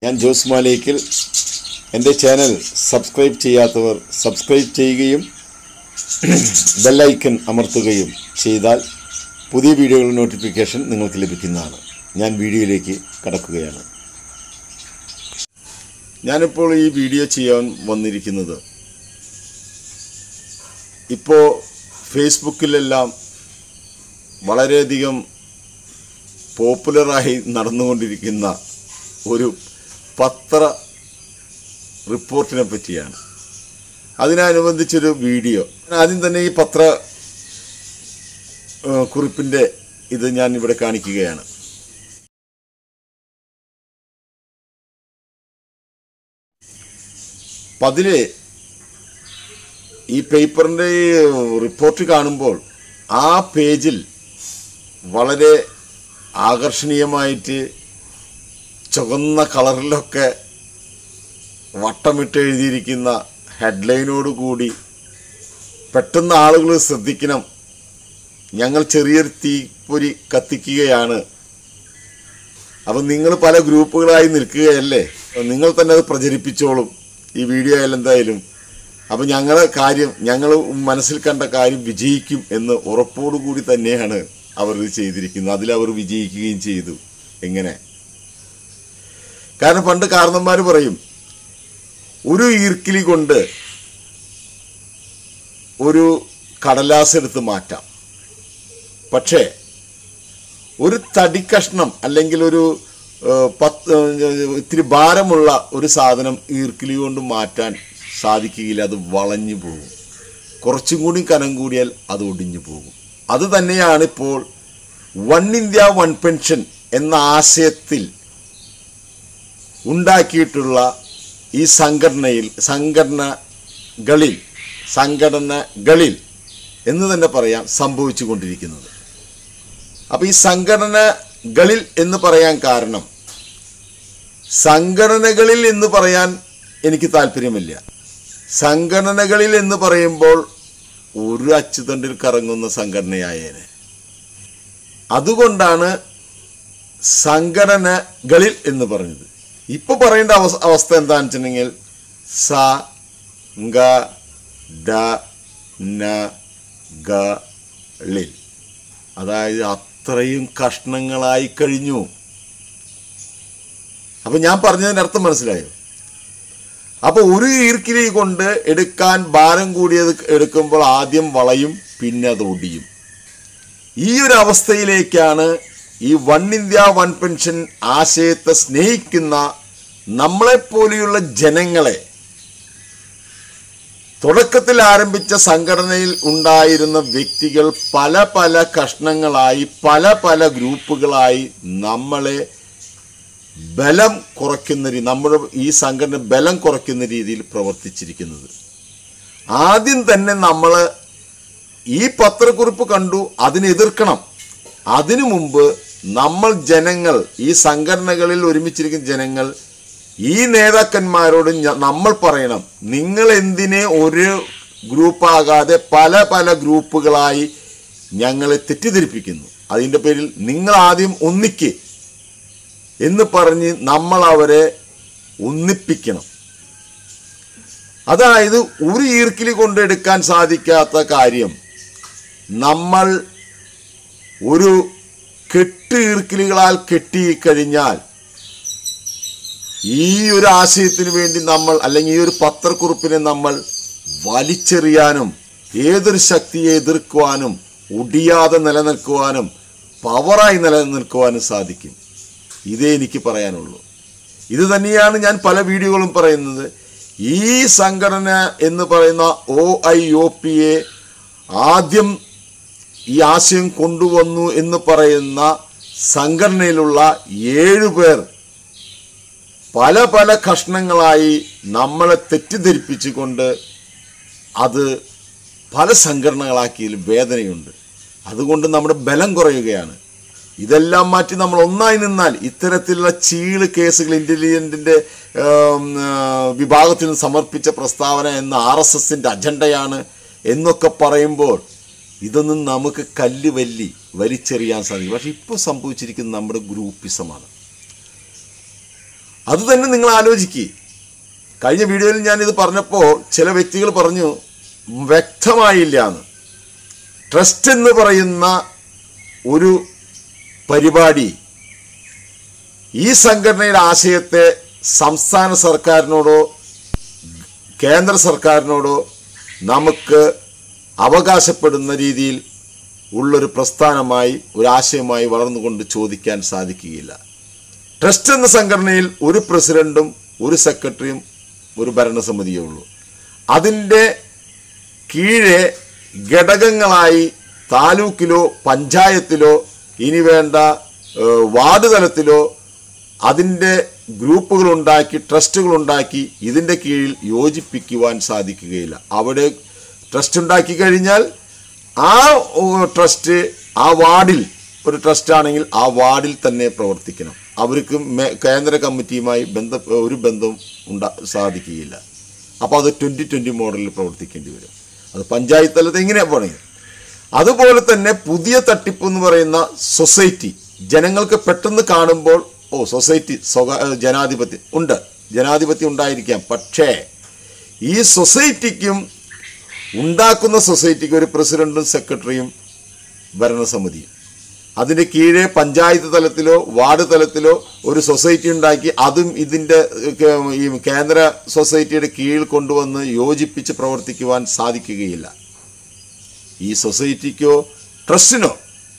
ഞാൻ ജോസ് മാലേക്കിൽ എൻ്റെ channel subscribe ചെയ്യാത്തവർ സബ്സ്ക്രൈബ് ചെയ്യുകയും ബെല്ലൈക്കൺ അമർത്തുകയും ചെയ്താൽ പുതിയ വീഡിയോകളുടെ നോട്ടിഫിക്കേഷൻ നിങ്ങൾക്ക് ലഭിക്കുന്നതാണ് ഞാൻ വീഡിയോയിലേക്ക് കടക്കുകയാണ് ഞാനിപ്പോൾ ഈ വീഡിയോ ചെയ്യാൻ വന്നിരിക്കുന്നത് ഇപ്പോൾ ഫേസ്ബുക്കിലെല്ലാം വളരെയധികം പോപ്പുലറായി നടന്നുകൊണ്ടിരിക്കുന്ന ഒരു പത്ര റിപ്പോർട്ടിനെ പറ്റിയാണ് അതിനനുബന്ധിച്ചൊരു വീഡിയോ ഞാൻ ആദ്യം തന്നെ ഈ പത്ര ഏഹ്, കുറിപ്പിൻ്റെ ഇത് ഞാൻ ഇവിടെ കാണിക്കുകയാണ് അപ്പം അതിൽ ഈ പേപ്പറിൻ്റെ ഈ റിപ്പോർട്ട് കാണുമ്പോൾ ആ പേജിൽ വളരെ ആകർഷണീയമായിട്ട് ചുവന്ന കളറിലൊക്കെ വട്ടമിട്ട് എഴുതിയിരിക്കുന്ന ഹെഡ്ലൈനോട് കൂടി പെട്ടെന്ന് ആളുകൾ ശ്രദ്ധിക്കണം ഞങ്ങൾ ചെറിയൊരു തീപ്പൊരി കത്തിക്കുകയാണ് അപ്പം നിങ്ങൾ പല ഗ്രൂപ്പുകളായി നിൽക്കുകയല്ലേ നിങ്ങൾ തന്നെ അത് പ്രചരിപ്പിച്ചോളും ഈ വീഡിയോ ആയാലും എന്തായാലും അപ്പം ഞങ്ങളെ കാര്യം ഞങ്ങൾ മനസ്സിൽ കണ്ട കാര്യം വിജയിക്കും എന്ന് ഉറപ്പോടുകൂടി തന്നെയാണ് അവർ ഇത് ചെയ്തിരിക്കുന്നത് അതിലവർ വിജയിക്കുകയും ചെയ്തു എങ്ങനെ കാരണം പണ്ട് കാരണന്മാർ പറയും ഒരു ഈർക്കിലി കൊണ്ട് ഒരു കടലാസ് എടുത്ത് മാറ്റാം പക്ഷേ ഒരു തടി കഷ്ണം അല്ലെങ്കിൽ ഒരു ഏഹ്, പത്ത് ഏഹ്, ഇത്തിരി ഭാരമുള്ള ഒരു സാധനം ഈർക്കിലി കൊണ്ട് മാറ്റാൻ സാധിക്കുകയില്ല അത് വളഞ്ഞു പോകും കുറച്ചും കൂടി കനം കൂടിയാൽ അത് ഒടിഞ്ഞു പോകും അത് തന്നെയാണ് ഇപ്പോൾ വൺ ഇന്ത്യ വൺ പെൻഷൻ എന്ന ആശയത്തിൽ ഉണ്ടാക്കിയിട്ടുള്ള ഈ സംഘടനയിൽ സംഘടനകളിൽ സംഘടനകളിൽ എന്ന് തന്നെ പറയാം സംഭവിച്ചു കൊണ്ടിരിക്കുന്നത് അപ്പോൾ ഈ സംഘടനകളിൽ എന്ന് പറയാൻ കാരണം സംഘടനകളിൽ എന്ന് പറയാൻ എനിക്ക് താല്പര്യമില്ല സംഘടനകളിൽ എന്ന് പറയുമ്പോൾ ഒരു അച്ചുതണ്ടിൽ കറങ്ങുന്ന സംഘടനയായേനെ അതുകൊണ്ടാണ് സംഘടനകളിൽ എന്ന് പറഞ്ഞത് ഇപ്പൊ പറയേണ്ട അവസ്ഥ അവസ്ഥ എന്താണെന്ന് വെച്ചിട്ടുണ്ടെങ്കിൽ സ ഗ ഡ ന ഗ ളിൽ അതായത് അത്രയും കഷ്ണങ്ങളായി കഴിഞ്ഞു അപ്പൊ ഞാൻ പറഞ്ഞതിന്റെ അർത്ഥം മനസ്സിലായോ അപ്പൊ ഒരു ഈർക്കിലി കൊണ്ട് എടുക്കാൻ ഭാരം കൂടിയത് എടുക്കുമ്പോൾ ആദ്യം വളയും പിന്നെ അത് ഒടിയും ഈ ഒരു അവസ്ഥയിലേക്കാണ് ഈ വൺ ഇന്ത്യ വൺ പെൻഷൻ ആശയത്തെ സ്നേഹിക്കുന്ന നമ്മളെപ്പോലെയുള്ള ജനങ്ങളെ തുടക്കത്തിൽ ആരംഭിച്ച സംഘടനയിൽ ഉണ്ടായിരുന്ന വ്യക്തികൾ പല പല കഷ്ണങ്ങളായി പല പല ഗ്രൂപ്പുകളായി നമ്മളെ ബലം കുറയ്ക്കുന്ന രീതി നമ്മുടെ ഈ സംഘടന ബലം കുറയ്ക്കുന്ന രീതിയിൽ പ്രവർത്തിച്ചിരിക്കുന്നത് ആദ്യം തന്നെ നമ്മൾ ഈ പത്രക്കുറിപ്പ് കണ്ടു അതിനെ എതിർക്കണം അതിനു മുമ്പ് നമ്മൾ ജനങ്ങൾ ഈ സംഘടനകളിൽ ഒരുമിച്ചിരിക്കുന്ന ജനങ്ങൾ ഈ നേതാക്കന്മാരോട് ഞ- നമ്മൾ പറയണം നിങ്ങൾ എന്തിനെ ഒരു ഗ്രൂപ്പാകാതെ പല പല ഗ്രൂപ്പുകളായി ഞങ്ങളെ തെറ്റിദ്ധരിപ്പിക്കുന്നു അതിൻ്റെ പേരിൽ നിങ്ങൾ ആദ്യം ഒന്നിക്ക് എന്ന് പറഞ്ഞ് നമ്മൾ അവരെ ഒന്നിപ്പിക്കണം അതായത് ഒരു ഈർക്കിലി കൊണ്ടെടുക്കാൻ സാധിക്കാത്ത കാര്യം നമ്മൾ ഒരു കെട്ട് ഈർക്കിലികളാൽ കെട്ടിക്കഴിഞ്ഞാൽ ഈ ഒരു ആശയത്തിന് വേണ്ടി നമ്മൾ അല്ലെങ്കിൽ ഈ ഒരു പത്രക്കുറിപ്പിനെ നമ്മൾ വലിച്ചെറിയാനും ഏതൊരു ശക്തിയെ എതിർക്കുവാനും ഒടിയാതെ നിലനിൽക്കുവാനും പവറായി നിലനിൽക്കുവാനും സാധിക്കും ഇതേ എനിക്ക് പറയാനുള്ളൂ ഇത് തന്നെയാണ് ഞാൻ പല വീഡിയോകളും പറയുന്നത് ഈ സംഘടന എന്ന് പറയുന്ന ഒ ഐ ഒ പി എ ആദ്യം ഈ ആശയം കൊണ്ടുവന്നു എന്ന് പറയുന്ന സംഘടനയിലുള്ള ഏഴു പേർ പല പല കഷ്ണങ്ങളായി നമ്മളെ തെറ്റിദ്ധരിപ്പിച്ചുകൊണ്ട് അത് പല സംഘടനകളാക്കിയതിൽ വേദനയുണ്ട് അതുകൊണ്ട് നമ്മുടെ ബലം കുറയുകയാണ് ഇതെല്ലാം മാറ്റി നമ്മൾ ഒന്നായി നിന്നാൽ ഇത്തരത്തിലുള്ള ചീള് കേസുകൾ ഇന്റലിജന്റിന്റെ ഏം, ആ, വിഭാഗത്തിൽ നിന്ന് സമർപ്പിച്ച പ്രസ്താവന എന്ന ആർ എസ് എസിന്റെ അജണ്ടയാണ് എന്നൊക്കെ പറയുമ്പോൾ ഇതൊന്നും നമുക്ക് കല്ല് വല്ലി വലിച്ചെറിയാൻ സാധിക്കും പക്ഷെ ഇപ്പോൾ സംഭവിച്ചിരിക്കുന്നത് നമ്മുടെ ഗ്രൂപ്പിസമാണ് അത് തന്നെ നിങ്ങൾ ആലോചിക്കുക കഴിഞ്ഞ വീഡിയോയിൽ ഞാൻ ഇത് പറഞ്ഞപ്പോൾ ചില വ്യക്തികൾ പറഞ്ഞു വ്യക്തമായില്ല എന്ന് ട്രസ്റ്റ് എന്ന് പറയുന്ന ഒരു പരിപാടി ഈ സംഘടനയുടെ ആശയത്തെ സംസ്ഥാന സർക്കാരിനോടോ കേന്ദ്ര സർക്കാരിനോടോ നമുക്ക് അവകാശപ്പെടുന്ന രീതിയിൽ ഉള്ളൊരു പ്രസ്ഥാനമായി ഒരു ആശയമായി വളർന്നുകൊണ്ട് ചോദിക്കാൻ സാധിക്കുകയില്ല ട്രസ്റ്റ് എന്ന സംഘടനയിൽ ഒരു പ്രസിഡന്റും ഒരു സെക്രട്ടറിയും ഒരു ഭരണസമിതിയേ ഉള്ളൂ അതിൻ്റെ കീഴെ ഘടകങ്ങളായി താലൂക്കിലോ പഞ്ചായത്തിലോ ഇനി വേണ്ട ഏഹ്, വാർഡ് തലത്തിലോ അതിൻ്റെ ഗ്രൂപ്പുകൾ ഉണ്ടാക്കി ട്രസ്റ്റുകൾ ഉണ്ടാക്കി ഇതിൻ്റെ കീഴിൽ യോജിപ്പിക്കുവാൻ സാധിക്കുകയില്ല അവിടെ ട്രസ്റ്റ് ഉണ്ടാക്കി കഴിഞ്ഞാൽ ആ ഓ, ട്രസ്റ്റ് ആ വാർഡിൽ ഒരു ട്രസ്റ്റ് ആണെങ്കിൽ ആ വാർഡിൽ തന്നെ പ്രവർത്തിക്കണം അവർക്ക് മേ- കേന്ദ്ര കമ്മിറ്റിയുമായി ബന്ധ ഒരു ബന്ധവും ഉണ്ടാ സാധിക്കുകയില്ല അപ്പോൾ അത് ട്വൻ്റി ട്വൻ്റി മോഡലിൽ പ്രവർത്തിക്കേണ്ടി വരും അത് പഞ്ചായത്ത് തലത്തിൽ എങ്ങനെ പോണെങ്കിൽ അതുപോലെ തന്നെ പുതിയ തട്ടിപ്പ് എന്ന് പറയുന്ന സൊസൈറ്റി ജനങ്ങൾക്ക് പെട്ടെന്ന് കാണുമ്പോൾ ഓ സൊസൈറ്റി സ്വകാ ജനാധിപത്യം ഉണ്ട് ജനാധിപത്യം ഉണ്ടായിരിക്കാം പക്ഷേ ഈ സൊസൈറ്റിക്കും ഉണ്ടാക്കുന്ന സൊസൈറ്റിക്ക് ഒരു പ്രസിഡന്റും സെക്രട്ടറിയും ഭരണസമിതിയും അതിൻ്റെ കീഴെ പഞ്ചായത്ത് തലത്തിലോ വാർഡ് തലത്തിലോ ഒരു സൊസൈറ്റി ഉണ്ടാക്കി അതും ഇതിൻ്റെ ഏർ, ഈ കേന്ദ്ര സൊസൈറ്റിയുടെ കീഴിൽ കൊണ്ടുവന്ന് യോജിപ്പിച്ച് പ്രവർത്തിക്കുവാൻ സാധിക്കുകയില്ല ഈ സൊസൈറ്റിക്കോ ട്രസ്റ്റിനോ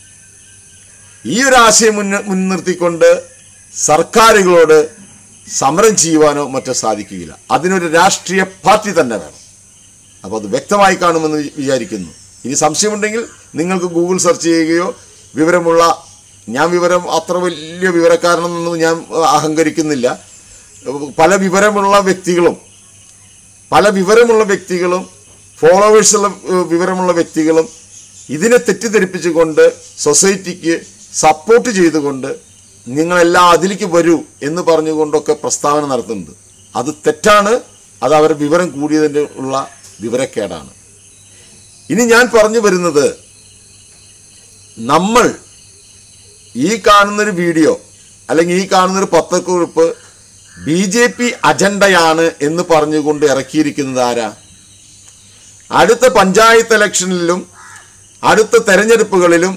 ഈ ഒരു ആശയം മുന്ന മുൻനിർത്തിക്കൊണ്ട് സർക്കാരുകളോട് സമരം ചെയ്യുവാനോ മറ്റോ സാധിക്കുകയില്ല അതിനൊരു രാഷ്ട്രീയ പാർട്ടി തന്നെ വേണം അപ്പോൾ അത് വ്യക്തമായി കാണുമെന്ന് വി- വിചാരിക്കുന്നു ഇനി സംശയമുണ്ടെങ്കിൽ നിങ്ങൾക്ക് ഗൂഗിൾ സെർച്ച് ചെയ്യുകയോ വിവരമുള്ള ഞാൻ വിവരം അത്ര വലിയ വിവരക്കാരനെന്നൊന്നും ഞാൻ ഏഹ്, അഹങ്കരിക്കുന്നില്ല പല വിവരമുള്ള വ്യക്തികളും പല വിവരമുള്ള വ്യക്തികളും ഫോളോവേഴ്സുള്ള ഏഹ്, വിവരമുള്ള വ്യക്തികളും ഇതിനെ തെറ്റിദ്ധരിപ്പിച്ചുകൊണ്ട് സൊസൈറ്റിക്ക് സപ്പോർട്ട് ചെയ്തുകൊണ്ട് നിങ്ങളെല്ലാം അതിലേക്ക് വരൂ എന്ന് പറഞ്ഞുകൊണ്ടൊക്കെ പ്രസ്താവന നടത്തുന്നുണ്ട് അത് തെറ്റാണ് അത് അവരുടെ വിവരം കൂടിയതിൻ്റെ ഉള്ള വിവരക്കേടാണ് ഇനി ഞാൻ പറഞ്ഞു വരുന്നത് നമ്മൾ ഈ കാണുന്നൊരു വീഡിയോ അല്ലെങ്കിൽ ഈ കാണുന്നൊരു പത്രക്കുറിപ്പ് ബി ജെ പി അജണ്ടയാണ് എന്ന് പറഞ്ഞുകൊണ്ട് ഇറക്കിയിരിക്കുന്നത് ആരാ അടുത്ത പഞ്ചായത്ത് ഇലക്ഷനിലും അടുത്ത തെരഞ്ഞെടുപ്പുകളിലും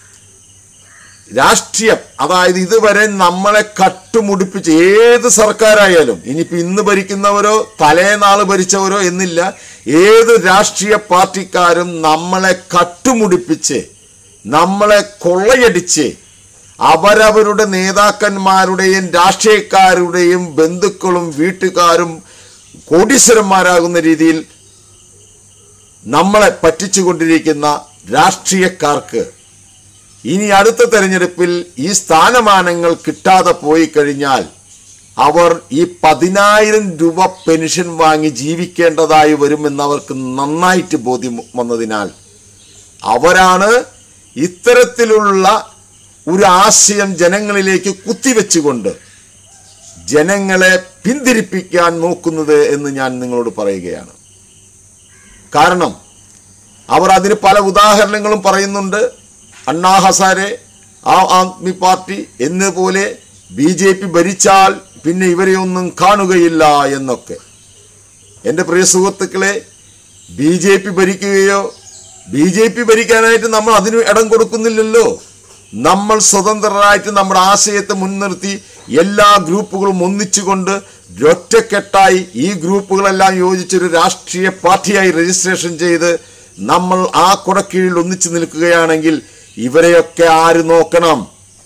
രാഷ്ട്രീയം അതായത് ഇതുവരെ നമ്മളെ കട്ടുമുടിപ്പിച്ച് ഏത് സർക്കാരായാലും ഇനിയിപ്പോൾ ഇന്ന് ഭരിക്കുന്നവരോ തലേനാൾ ഭരിച്ചവരോ എന്നില്ല ഏത് രാഷ്ട്രീയ പാർട്ടിക്കാരും നമ്മളെ കട്ടുമുടിപ്പിച്ച് നമ്മളെ കൊള്ളയടിച്ച് അവരവരുടെ നേതാക്കന്മാരുടെയും രാഷ്ട്രീയക്കാരുടെയും ബന്ധുക്കളും വീട്ടുകാരും കോടീശ്വരന്മാരാകുന്ന രീതിയിൽ നമ്മളെ പറ്റിച്ചുകൊണ്ടിരിക്കുന്ന രാഷ്ട്രീയക്കാർക്ക് ഇനി അടുത്ത തെരഞ്ഞെടുപ്പിൽ ഈ സ്ഥാനമാനങ്ങൾ കിട്ടാതെ പോയി കഴിഞ്ഞാൽ അവർ ഈ പതിനായിരം രൂപ പെൻഷൻ വാങ്ങി ജീവിക്കേണ്ടതായി വരുമെന്ന് അവർക്ക് നന്നായിട്ട് ബോധ്യം വന്നതിനാൽ അവരാണ് ഇത്തരത്തിലുള്ള ഒരു ആശയം ജനങ്ങളിലേക്ക് കുത്തിവെച്ചുകൊണ്ട് ജനങ്ങളെ പിന്തിരിപ്പിക്കാൻ നോക്കുന്നത് എന്ന് ഞാൻ നിങ്ങളോട് പറയുകയാണ് കാരണം അവർ അതിന് പല ഉദാഹരണങ്ങളും പറയുന്നുണ്ട് അണ്ണാ ഹസാരെ ആ ആദ്മി പാർട്ടി എന്നപോലെ ബി ജെ പി ഭരിച്ചാൽ പിന്നെ ഇവരെയൊന്നും കാണുകയില്ല എന്നൊക്കെ എൻ്റെ പ്രിയ സുഹൃത്തുക്കളെ ബി ജെ പി ഭരിക്കുകയോ ബി ജെ പി ഭരിക്കാനായിട്ട് നമ്മൾ അതിന് ഇടം കൊടുക്കുന്നില്ലല്ലോ നമ്മൾ സ്വതന്ത്രരായിട്ട് നമ്മുടെ ആശയത്തെ മുൻനിർത്തി എല്ലാ ഗ്രൂപ്പുകളും ഒന്നിച്ചുകൊണ്ട് ഒറ്റക്കെട്ടായി ഈ ഗ്രൂപ്പുകളെല്ലാം യോജിച്ചൊരു രാഷ്ട്രീയ പാർട്ടിയായി രജിസ്ട്രേഷൻ ചെയ്ത് നമ്മൾ ആ കുടക്കീഴിൽ ഒന്നിച്ചു നിൽക്കുകയാണെങ്കിൽ ഇവരെയൊക്കെ ആര് നോക്കണം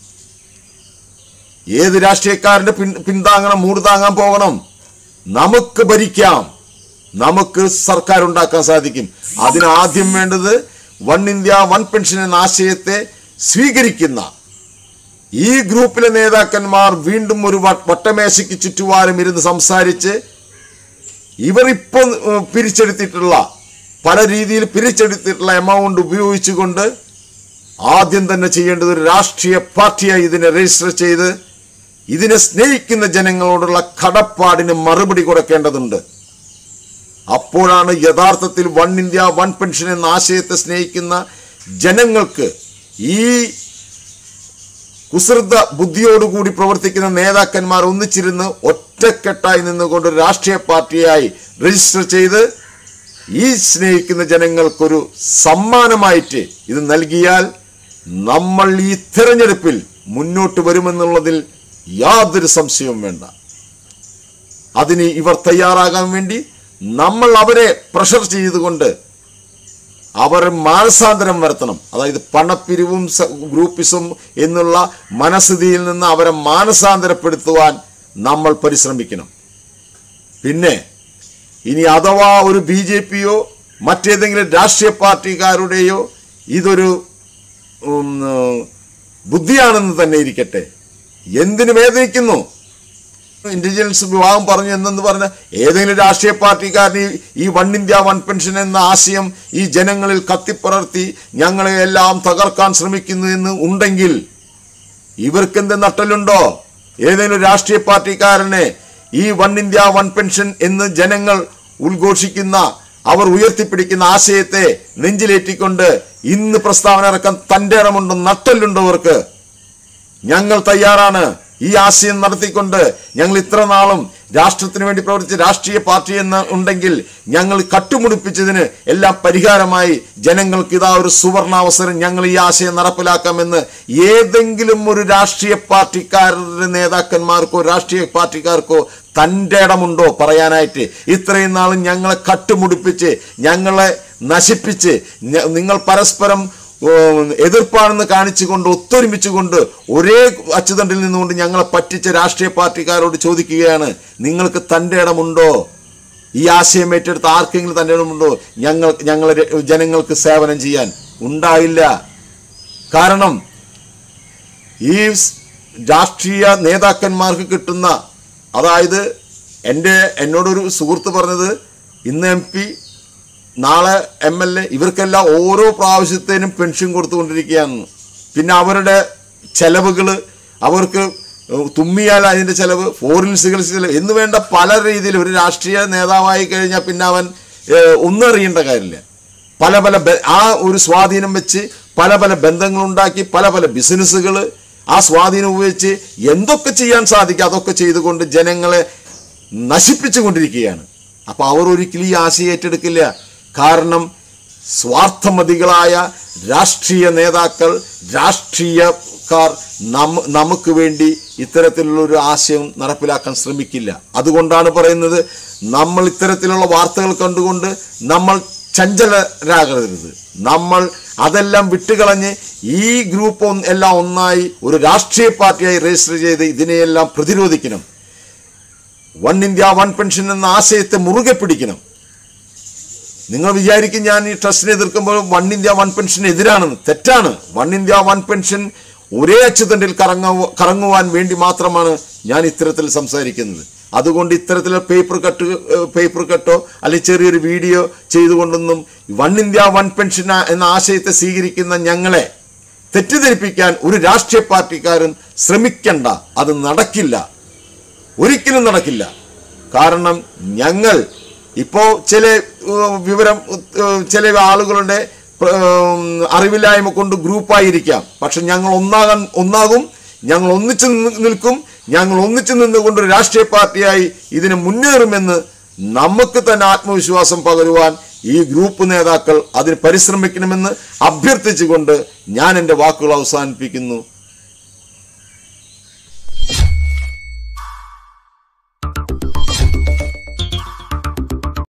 ഏത് രാഷ്ട്രീയക്കാരന്റെ പിൻ പിന്താങ്ങണം മൂട് താങ്ങാൻ പോകണം നമുക്ക് ഭരിക്കാം നമുക്ക് സർക്കാർ ഉണ്ടാക്കാൻ സാധിക്കും അതിന് ആദ്യം വേണ്ടത് വൺ ഇന്ത്യ വൺ പെൻഷൻ എന്ന ആശയത്തെ സ്വീകരിക്കുന്ന ഈ ഗ്രൂപ്പിലെ നേതാക്കന്മാർ വീണ്ടും ഒരു വ- വട്ടമേശയ്ക്ക് ചുറ്റുവാരം ഇരുന്ന് സംസാരിച്ച് ഇവർ ഇപ്പോൾ ഉം, പിരിച്ചെടുത്തിട്ടുള്ള പല രീതിയിൽ പിരിച്ചെടുത്തിട്ടുള്ള എമൗണ്ട് ഉപയോഗിച്ചുകൊണ്ട് ആദ്യം തന്നെ ചെയ്യേണ്ടത് ഒരു രാഷ്ട്രീയ പാർട്ടിയായി ഇതിനെ രജിസ്റ്റർ ചെയ്ത് ഇതിനെ സ്നേഹിക്കുന്ന ജനങ്ങളോടുള്ള കടപ്പാടിന് മറുപടി കൊടുക്കേണ്ടതുണ്ട് അപ്പോഴാണ് യഥാർത്ഥത്തിൽ വൺ ഇന്ത്യ വൺ പെൻഷൻ എന്ന ആശയത്തെ സ്നേഹിക്കുന്ന ജനങ്ങൾക്ക് ഈ കുസൃത ബുദ്ധിയോടുകൂടി പ്രവർത്തിക്കുന്ന നേതാക്കന്മാർ ഒന്നിച്ചിരുന്ന് ഒറ്റക്കെട്ടായി നിന്നുകൊണ്ട് ഒരു രാഷ്ട്രീയ പാർട്ടിയായി രജിസ്റ്റർ ചെയ്ത് ഈ സ്നേഹിക്കുന്ന ജനങ്ങൾക്കൊരു സമ്മാനമായിട്ട് ഇത് നൽകിയാൽ നമ്മൾ ഈ തെരഞ്ഞെടുപ്പിൽ മുന്നോട്ട് വരുമെന്നുള്ളതിൽ യാതൊരു സംശയവും വേണ്ട അതിന് ഇവർ തയ്യാറാകാൻ വേണ്ടി നമ്മൾ അവരെ പ്രഷർ ചെയ്തുകൊണ്ട് അവർ മാനസാന്തരം വരുത്തണം അതായത് പണപ്പിരിവും സ- ഗ്രൂപ്പിസും എന്നുള്ള മനസ്ഥിതിയിൽ നിന്ന് അവരെ മാനസാന്തരപ്പെടുത്തുവാൻ നമ്മൾ പരിശ്രമിക്കണം പിന്നെ ഇനി അഥവാ ഒരു ബി ജെ പിയോ മറ്റേതെങ്കിലും രാഷ്ട്രീയ പാർട്ടിക്കാരുടെയോ ഇതൊരു ഉം, ഏർ, ബുദ്ധിയാണെന്ന് തന്നെ ഇരിക്കട്ടെ എന്തിനു വേദനിക്കുന്നു ഇന്റലിജൻസ് വിഭാഗം പറഞ്ഞു എന്നെന്ന് പറഞ്ഞ ഏതെങ്കിലും രാഷ്ട്രീയ പാർട്ടിക്കാരൻ ഈ- ഈ വൺ ഇന്ത്യ വൺ പെൻഷൻ എന്ന ആശയം ഈ ജനങ്ങളിൽ കത്തിപ്പടർത്തി ഞങ്ങളെ എല്ലാം തകർക്കാൻ ശ്രമിക്കുന്നു എന്ന് ഉണ്ടെങ്കിൽ ഇവർക്കെന്ത് നട്ടലുണ്ടോ ഏതെങ്കിലും രാഷ്ട്രീയ പാർട്ടിക്കാരനെ ഈ വൺ ഇന്ത്യ വൺ പെൻഷൻ എന്ന് ജനങ്ങൾ ഉദ്ഘോഷിക്കുന്ന അവർ ഉയർത്തിപ്പിടിക്കുന്ന ആശയത്തെ നെഞ്ചിലേറ്റിക്കൊണ്ട് ഇന്ന് പ്രസ്താവന ഇറക്കാൻ തന്റെ ഇടമുണ്ടോ നട്ടലുണ്ടോ അവർക്ക് ഞങ്ങൾ തയ്യാറാണ് ഈ ആശയം നടത്തിക്കൊണ്ട് ഞങ്ങൾ ഇത്ര നാളും രാഷ്ട്രത്തിന് വേണ്ടി പ്രവർത്തിച്ച രാഷ്ട്രീയ പാർട്ടി എന്ന് ഉണ്ടെങ്കിൽ ഞങ്ങൾ കട്ടുമുടിപ്പിച്ചതിന് എല്ലാം പരിഹാരമായി ജനങ്ങൾക്ക് ഇതാ ഒരു സുവർണാവസരം ഞങ്ങൾ ഈ ആശയം നടപ്പിലാക്കാമെന്ന് ഏതെങ്കിലും ഒരു രാഷ്ട്രീയ പാർട്ടിക്കാരുടെ നേതാക്കന്മാർക്കോ രാഷ്ട്രീയ പാർട്ടിക്കാർക്കോ തൻ്റെ ഇടമുണ്ടോ പറയാനായിട്ട് ഇത്രയും നാളും ഞങ്ങളെ കട്ടുമുടിപ്പിച്ച് ഞങ്ങളെ നശിപ്പിച്ച് ഞ- നിങ്ങൾ പരസ്പരം ഉം, എതിർപ്പാണെന്ന് കാണിച്ചുകൊണ്ട് ഒത്തൊരുമിച്ചുകൊണ്ട് ഒരേ അച്ചുതണ്ടിൽ നിന്നുകൊണ്ട് ഞങ്ങളെ പറ്റിച്ച രാഷ്ട്രീയ പാർട്ടിക്കാരോട് ചോദിക്കുകയാണ് നിങ്ങൾക്ക് തൻ്റെ ഇടമുണ്ടോ ഈ ആശയം ഏറ്റെടുത്ത് ആർക്കെങ്കിലും തൻ്റെ ഇടമുണ്ടോ ഞങ്ങൾ ഞങ്ങളെ ര- ജനങ്ങൾക്ക് സേവനം ചെയ്യാൻ ഉണ്ടായില്ല കാരണം ഈ സ് രാഷ്ട്രീയ നേതാക്കന്മാർക്ക് കിട്ടുന്ന അതായത് എൻ്റെ എന്നോടൊരു സുഹൃത്ത് പറഞ്ഞത് ഇന്ന് എം പി നാളെ എം എൽ എ ഇവർക്കെല്ലാം ഓരോ പ്രാവശ്യത്തേനും പെൻഷൻ കൊടുത്തുകൊണ്ടിരിക്കുകയാണ് പിന്നെ അവരുടെ ചെലവുകൾ അവർക്ക് തുമ്മിയാൽ അതിൻ്റെ ചെലവ് ഫോറിൻ ചികിത്സ ചെലവ് എന്ന് വേണ്ട പല രീതിയിൽ ഒരു രാഷ്ട്രീയ നേതാവായി കഴിഞ്ഞാൽ പിന്നെ അവൻ ഏഹ്, ഒന്നും അറിയേണ്ട കാര്യമില്ല പല പല ബ- ആ ഒരു സ്വാധീനം വെച്ച് പല പല ബന്ധങ്ങളുണ്ടാക്കി പല പല ബിസിനസ്സുകൾ ആ സ്വാധീനം ഉപയോഗിച്ച് എന്തൊക്കെ ചെയ്യാൻ സാധിക്കും അതൊക്കെ ചെയ്തുകൊണ്ട് ജനങ്ങളെ നശിപ്പിച്ചുകൊണ്ടിരിക്കുകയാണ് അപ്പൊ അവർ ഒരിക്കലും ഈ ആശയം ഏറ്റെടുക്കില്ല കാരണം സ്വാർത്ഥമതികളായ രാഷ്ട്രീയ നേതാക്കൾ രാഷ്ട്രീയക്കാർ നമ്മ നമുക്ക് വേണ്ടി ഇത്തരത്തിലുള്ള ഒരു ആശയം നടപ്പിലാക്കാൻ ശ്രമിക്കില്ല അതുകൊണ്ടാണ് പറയുന്നത് നമ്മൾ ഇത്തരത്തിലുള്ള വാർത്തകൾ കണ്ടുകൊണ്ട് നമ്മൾ ചഞ്ചലരാകരുത് നമ്മൾ അതെല്ലാം വിട്ടുകളഞ്ഞ് ഈ ഗ്രൂപ്പ് ഒന്ന് എല്ലാം ഒന്നായി ഒരു രാഷ്ട്രീയ പാർട്ടിയായി രജിസ്റ്റർ ചെയ്ത് ഇതിനെയെല്ലാം പ്രതിരോധിക്കണം വൺ ഇന്ത്യ വൺ പെൻഷൻ എന്ന ആശയത്തെ മുറുകെ പിടിക്കണം നിങ്ങൾ വിചാരിക്കും ഞാൻ ഈ ട്രസ്റ്റിനെ എതിർക്കുമ്പോൾ വൺ ഇന്ത്യ വൺ പെൻഷൻ എതിരാണെന്ന് തെറ്റാണ് വൺ ഇന്ത്യ വൺ പെൻഷൻ ഒരേ അച്ചുതണ്ടിൽ കറങ്ങ കറങ്ങുവാൻ വേണ്ടി മാത്രമാണ് ഞാൻ ഇത്തരത്തിൽ സംസാരിക്കുന്നത് അതുകൊണ്ട് ഇത്തരത്തിലുള്ള പേപ്പർ കട്ട് പേപ്പർ കട്ടോ അല്ലെങ്കിൽ ചെറിയൊരു വീഡിയോ ചെയ്തുകൊണ്ടൊന്നും വൺ ഇന്ത്യ വൺ പെൻഷൻ എന്ന ആശയത്തെ സ്വീകരിക്കുന്ന ഞങ്ങളെ തെറ്റിദ്ധരിപ്പിക്കാൻ ഒരു രാഷ്ട്രീയ പാർട്ടിക്കാരും ശ്രമിക്കണ്ട അത് നടക്കില്ല ഒരിക്കലും നടക്കില്ല കാരണം ഞങ്ങൾ ഇപ്പോൾ ചില ഏഹ്, വിവരം ഏഹ്, ചില ആളുകളുടെ ഏഹ്, അറിവില്ലായ്മ കൊണ്ട് ഗ്രൂപ്പായിരിക്കാം പക്ഷെ ഞങ്ങൾ ഒന്നാകാൻ ഒന്നാകും ഞങ്ങൾ ഒന്നിച്ചു നിന്ന് നിൽക്കും ഞങ്ങൾ ഒന്നിച്ചു നിന്നുകൊണ്ട് ഒരു രാഷ്ട്രീയ പാർട്ടിയായി ഇതിന് മുന്നേറുമെന്ന് നമുക്ക് തന്നെ ആത്മവിശ്വാസം പകരുവാൻ ഈ ഗ്രൂപ്പ് നേതാക്കൾ അതിന് പരിശ്രമിക്കണമെന്ന് അഭ്യർത്ഥിച്ചുകൊണ്ട് ഞാൻ എൻ്റെ വാക്കുകൾ അവസാനിപ്പിക്കുന്നു